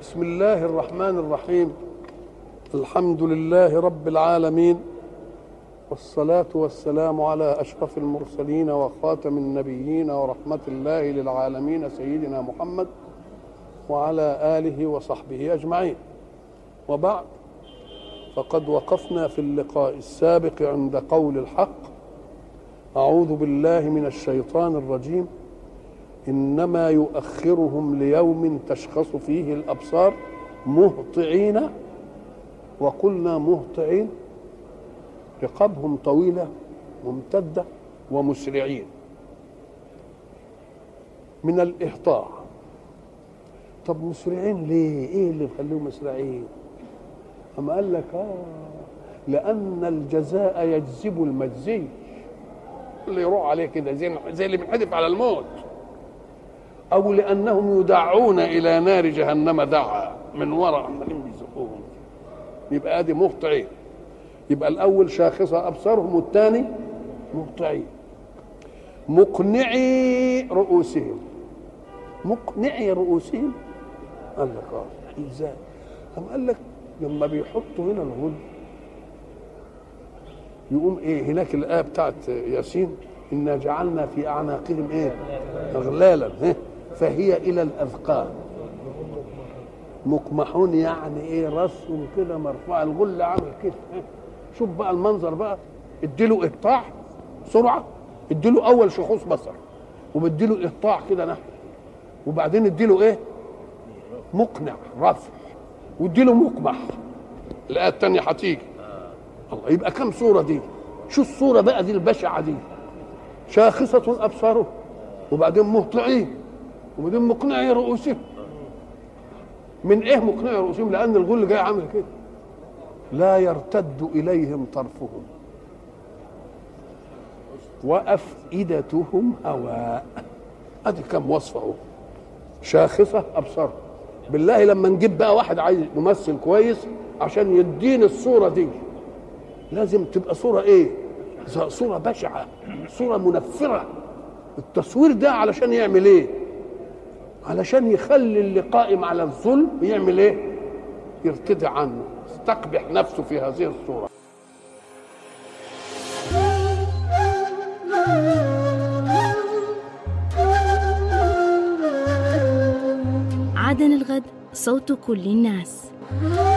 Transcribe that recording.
بسم الله الرحمن الرحيم الحمد لله رب العالمين والصلاة والسلام على أشرف المرسلين وخاتم النبيين ورحمة الله للعالمين سيدنا محمد وعلى آله وصحبه أجمعين وبعد فقد وقفنا في اللقاء السابق عند قول الحق أعوذ بالله من الشيطان الرجيم إنما يؤخرهم ليوم تشخص فيه الأبصار مهطعين وقلنا مهطعين رقابهم طويلة ممتدة ومسرعين من الإهطاع طب مسرعين ليه؟ إيه اللي يخليهم مسرعين؟ أما قال لك آه لأن الجزاء يجذب المجزي اللي يروح عليه كده زي زي اللي بينحدف على الموت أو لأنهم يدعون إلى نار جهنم دعا من وراء عمالين بيزقوهم يبقى ادي مهطعين يبقى الاول شاخصه ابصارهم والثاني مهطعين مقنعي رؤوسهم مقنعي رؤوسهم قال لك اه ازاي؟ قام قال لك لما بيحطوا هنا الغل يقوم ايه هناك الايه بتاعت ياسين انا جعلنا في اعناقهم ايه؟ اغلالا فهي الى الاذقان مقمحون يعني ايه راسهم كده مرفوع الغل عامل كده شوف بقى المنظر بقى اديله اقطاع سرعه اديله اول شخوص بصر وبديله اقطاع كده نحو وبعدين اديله ايه مقنع رفع واديله مقمح الايه الثانيه هتيجي الله يبقى كم صوره دي شو الصوره بقى دي البشعه دي شاخصه ابصاره وبعدين مهطعين وبعدين مقنعي رؤوسهم من ايه مقنع رؤوسهم لان الغل جاي عامل كده لا يرتد اليهم طرفهم وافئدتهم هواء ادي كم وصفه اهو شاخصه ابصار بالله لما نجيب بقى واحد عايز ممثل كويس عشان يديني الصوره دي لازم تبقى صوره ايه صوره بشعه صوره منفره التصوير ده علشان يعمل ايه علشان يخلي اللي قائم على الظلم يعمل ايه يرتدع عنه يستقبح نفسه في هذه الصورة عدن الغد صوت كل الناس